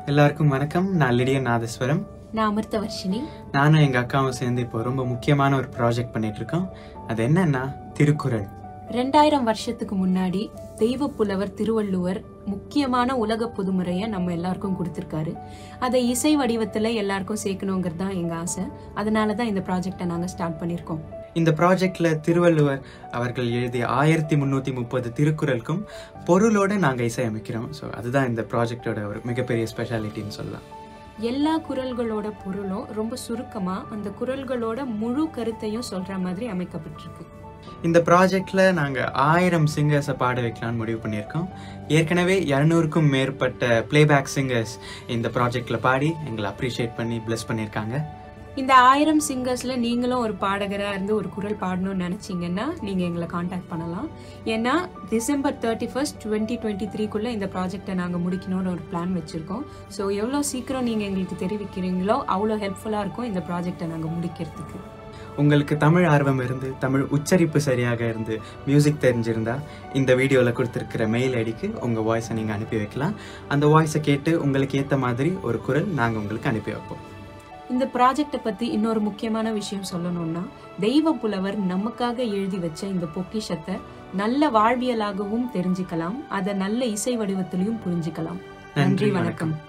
எல்லாருக்கும் வணக்கம் நான் லிடியன் நாதஸ்வரம் நான் அமிர்தவர்ஷினி நானும் எங்க அக்காவும் சேர்ந்து இப்போ ரொம்ப முக்கியமான ஒரு ப்ராஜெக்ட் பண்ணிட்டு இருக்கோம் அது என்னன்னா திருக்குறள் ரெண்டாயிரம் வருஷத்துக்கு முன்னாடி தெய்வ புலவர் திருவள்ளுவர் முக்கியமான உலக பொதுமுறையை நம்ம எல்லாருக்கும் கொடுத்துருக்காரு அதை இசை வடிவத்துல எல்லாருக்கும் சேர்க்கணுங்கிறது தான் எங்க ஆசை அதனால தான் இந்த ப்ராஜெக்டை நாங்க ஸ்டார்ட் பண்ணியிருக்கோம் இந்த ப்ராஜெக்ட்ல திருவள்ளுவர் அவர்கள் எழுதிய ஆயிரத்தி முந்நூற்றி முப்பது திருக்குறளுக்கும் பொருளோட நாங்கள் இசையமைக்கிறோம் ஸோ அதுதான் இந்த ப்ராஜெக்டோட ஒரு மிகப்பெரிய ஸ்பெஷாலிட்டின்னு சொல்லலாம் எல்லா குரல்களோட பொருளும் ரொம்ப சுருக்கமா அந்த குரல்களோட முழு கருத்தையும் சொல்ற மாதிரி அமைக்கப்பட்டிருக்கு இந்த ப்ராஜெக்ட்ல நாங்கள் ஆயிரம் சிங்கர்ஸை பாட வைக்கலாம்னு முடிவு பண்ணியிருக்கோம் ஏற்கனவே இரநூறுக்கும் மேற்பட்ட பிளேபேக் சிங்கர்ஸ் இந்த ப்ராஜெக்ட்ல பாடி எங்களை அப்ரிஷியேட் பண்ணி ப்ளஸ் பண்ணியிருக்காங்க இந்த ஆயிரம் சிங்கர்ஸ்ல நீங்களும் ஒரு பாடகரா இருந்து ஒரு குரல் பாடணும்னு நினைச்சீங்கன்னா நீங்க எங்களை காண்டாக்ட் பண்ணலாம் ஏன்னா December thirty first twenty twenty த்ரீக்குள்ள இந்த ப்ராஜெக்டை நாங்க முடிக்கணும்னு ஒரு பிளான் வச்சிருக்கோம் ஸோ எவ்வளோ சீக்கிரம் நீங்க எங்களுக்கு தெரிவிக்கிறீங்களோ அவ்வளோ ஹெல்ப்ஃபுல்லா இருக்கும் இந்த ப்ராஜெக்டை நாங்க முடிக்கிறதுக்கு உங்களுக்கு தமிழ் ஆர்வம் இருந்து தமிழ் உச்சரிப்பு சரியாக இருந்து மியூசிக் தெரிஞ்சிருந்தா இந்த வீடியோவில் கொடுத்துருக்கிற மெயில் ஐடிக்கு உங்கள் வாய்ஸை நீங்கள் அனுப்பி வைக்கலாம் அந்த வாய்ஸை கேட்டு உங்களுக்கு ஏற்ற மாதிரி ஒரு குரல் நாங்கள் உங்களுக்கு அனுப்பி வைப்போம் இந்த ப்ராஜெக்டை பத்தி இன்னொரு முக்கியமான விஷயம் சொல்லணும்னா தெய்வ புலவர் நமக்காக எழுதி வச்ச இந்த பொக்கிஷத்தை நல்ல வாழ்வியலாகவும் தெரிஞ்சுக்கலாம் அதை நல்ல இசை வடிவத்திலையும் புரிஞ்சுக்கலாம் நன்றி வணக்கம்